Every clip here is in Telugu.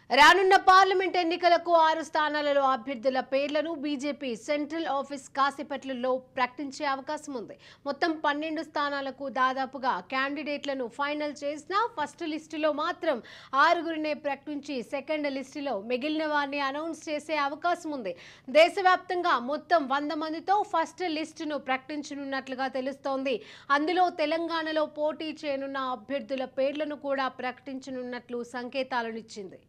రానున్న పార్లమెంట్ ఎన్నికలకు ఆరు స్థానాలలో అభ్యర్థుల పేర్లను బీజేపీ సెంట్రల్ ఆఫీస్ కాసేపట్లలో ప్రకటించే అవకాశం ఉంది మొత్తం పన్నెండు స్థానాలకు దాదాపుగా క్యాండిడేట్లను ఫైనల్ చేసిన ఫస్ట్ లిస్టులో మాత్రం ఆరుగురినే ప్రకటించి సెకండ్ లిస్టులో మిగిలిన వారిని అనౌన్స్ చేసే అవకాశం ఉంది దేశవ్యాప్తంగా మొత్తం వంద మందితో ఫస్ట్ లిస్టును ప్రకటించనున్నట్లుగా తెలుస్తోంది అందులో తెలంగాణలో పోటీ చేయనున్న అభ్యర్థుల పేర్లను కూడా ప్రకటించనున్నట్లు సంకేతాలనిచ్చింది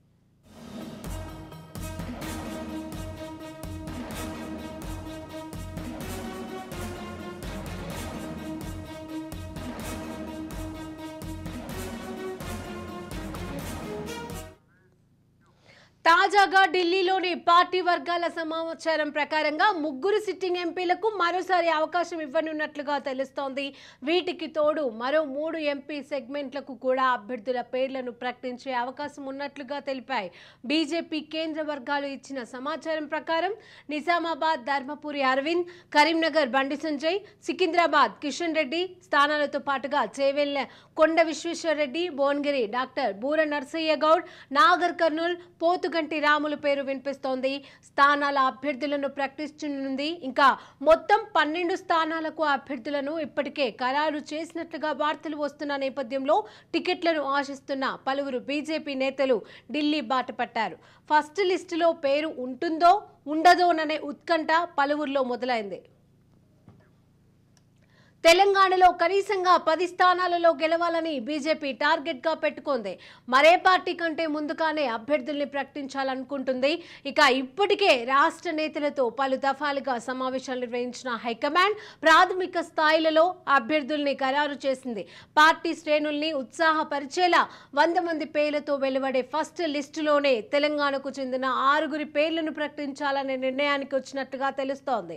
తాజాగా ఢిల్లీలోని పార్టీ వర్గాల సమాచారం ప్రకారంగా ముగ్గురు సిట్టింగ్ ఎంపీలకు మరోసారి అవకాశం ఇవ్వనున్నట్లుగా తెలుస్తోంది వీటికి తోడు మరో మూడు ఎంపీ సెగ్మెంట్లకు కూడా అభ్యర్థుల పేర్లను ప్రకటించే అవకాశం ఉన్నట్లుగా తెలిపాయి బీజేపీ కేంద్ర వర్గాలు ఇచ్చిన సమాచారం ప్రకారం నిజామాబాద్ ధర్మపురి అరవింద్ కరీంనగర్ బండి సంజయ్ సికింద్రాబాద్ కిషన్ రెడ్డి స్థానాలతో పాటుగా చేవెళ్ల కొండ విశ్వేశ్వరరెడ్డి భువనగిరి డాక్టర్ బూర నర్సయ్య గౌడ్ నాగర్ కర్నూల్ పోతుగంటి రాములు పేరు వినిపిస్తోంది స్థానాల అభ్యర్థులను ప్రకటించనుంది ఇంకా మొత్తం పన్నెండు స్థానాలకు అభ్యర్థులను ఇప్పటికే ఖరారు చేసినట్లుగా వార్తలు వస్తున్న నేపథ్యంలో టికెట్లను ఆశిస్తున్న పలువురు బీజేపీ నేతలు ఢిల్లీ బాట పట్టారు ఫస్ట్ లిస్టులో పేరు ఉంటుందో ఉండదోననే ఉత్కంఠ పలువురిలో మొదలైంది తెలంగాణలో కనీసంగా పది స్థానాలలో గెలవాలని బీజేపీ టార్గెట్ గా పెట్టుకుంది మరే పార్టీ కంటే ముందుగానే అభ్యర్థుల్ని ప్రకటించాలనుకుంటుంది ఇక ఇప్పటికే రాష్ట్ర నేతలతో పలు దఫాలుగా సమావేశాలు నిర్వహించిన హైకమాండ్ ప్రాథమిక స్థాయిలలో అభ్యర్థుల్ని ఖరారు చేసింది పార్టీ శ్రేణుల్ని ఉత్సాహపరిచేలా వంద మంది పేర్లతో వెలువడే ఫస్ట్ లిస్టులోనే తెలంగాణకు చెందిన ఆరుగురి పేర్లను ప్రకటించాలనే నిర్ణయానికి వచ్చినట్టుగా తెలుస్తోంది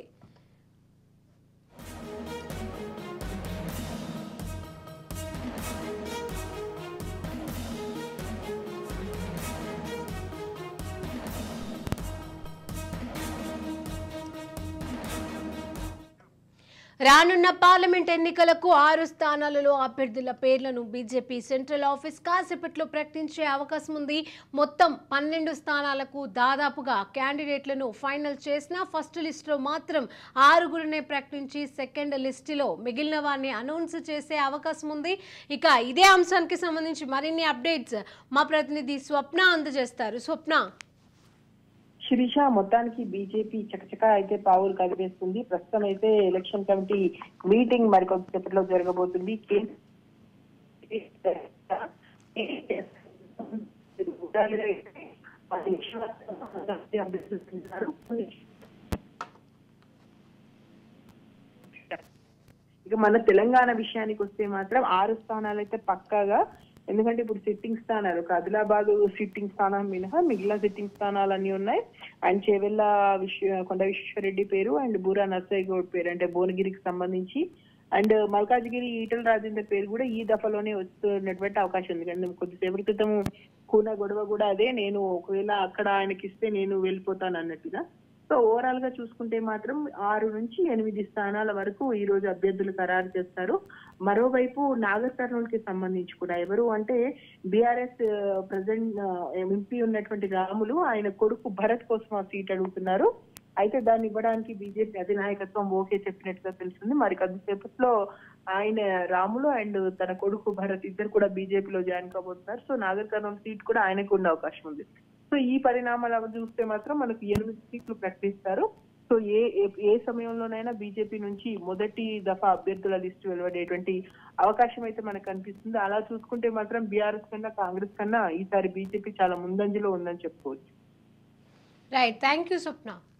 రానున్న పార్లమెంట్ ఎన్నికలకు ఆరు స్థానాలలో అభ్యర్థుల పేర్లను బీజేపీ సెంట్రల్ ఆఫీస్ కాసేపట్లో ప్రకటించే అవకాశం ఉంది మొత్తం పన్నెండు స్థానాలకు దాదాపుగా క్యాండిడేట్లను ఫైనల్ చేసిన ఫస్ట్ లిస్టులో మాత్రం ఆరుగురినే ప్రకటించి సెకండ్ లిస్టులో మిగిలిన వారిని అనౌన్స్ చేసే అవకాశం ఉంది ఇక ఇదే అంశానికి సంబంధించి మరిన్ని అప్డేట్స్ మా ప్రతినిధి స్వప్న అందజేస్తారు స్వప్న శిరీష మొత్తానికి బీజేపీ చకచక అయితే పావులు కదిపేస్తుంది ప్రస్తుతం అయితే ఎలక్షన్ కమిటీ మీటింగ్ మరికొంతసేపట్లో జరగబోతుంది ఇక మన తెలంగాణ విషయానికి వస్తే మాత్రం ఆరు స్థానాలు అయితే పక్కాగా ఎందుకంటే ఇప్పుడు సిట్టింగ్ స్థానాలు ఒక ఆదిలాబాద్ సిట్టింగ్ స్థానం మినహా మిగిలిన సిట్టింగ్ స్థానాలు అన్ని ఉన్నాయి అండ్ చేవెళ్ళ విశ్వ కొండ విశ్వేశ్వరరెడ్డి పేరు అండ్ బూరా నర్సయ్య గౌడ్ పేరు అంటే భువనగిరికి సంబంధించి అండ్ మల్కాజ్గిరి ఈటల రాజేందర్ పేరు కూడా ఈ దఫలోనే వస్తున్నటువంటి అవకాశం ఉంది కానీ కొద్దిసేపటి క్రితం కూన గొడవ కూడా అదే నేను ఒకవేళ అక్కడ ఆయనకి ఇస్తే నేను వెళ్ళిపోతాను అన్నట్టుగా సో ఓవరాల్ గా చూసుకుంటే మాత్రం ఆరు నుంచి ఎనిమిది స్థానాల వరకు ఈ రోజు అభ్యర్థులు ఖరారు చేస్తారు మరోవైపు నాగర్ కర్నూలు కి సంబంధించి కూడా ఎవరు అంటే బీఆర్ఎస్ ప్రజెంట్ ఎంపీ ఉన్నటువంటి రాములు ఆయన కొడుకు భరత్ కోసం ఆ సీట్ అడుగుతున్నారు అయితే దాన్ని ఇవ్వడానికి బీజేపీ అధినాయకత్వం ఓకే చెప్పినట్టుగా తెలుస్తుంది మరి కొద్దిసేపట్లో ఆయన రాములు అండ్ తన కొడుకు భరత్ ఇద్దరు కూడా బీజేపీలో జాయిన్ కాబోతున్నారు సో నాగర్ కర్నూలు సీట్ కూడా ఆయనకు ఉండే అవకాశం ఉంది సో ఈ పరిణామాలు చూస్తే మాత్రం మనకు ఎనిమిది సీట్లు ప్రకటిస్తారు సో ఏ ఏ- ఏ సమయంలోనైనా బీజేపీ నుంచి మొదటి దఫా అభ్యర్థుల లిస్టు వెలువడేటువంటి అవకాశం అయితే మనకు కనిపిస్తుంది అలా చూసుకుంటే మాత్రం బీఆర్ఎస్ కన్నా కాంగ్రెస్ కన్నా ఈసారి బీజేపీ చాలా ముందంజలో ఉందని చెప్పుకోవచ్చు రైట్ థ్యాంక్ యూ స్వప్న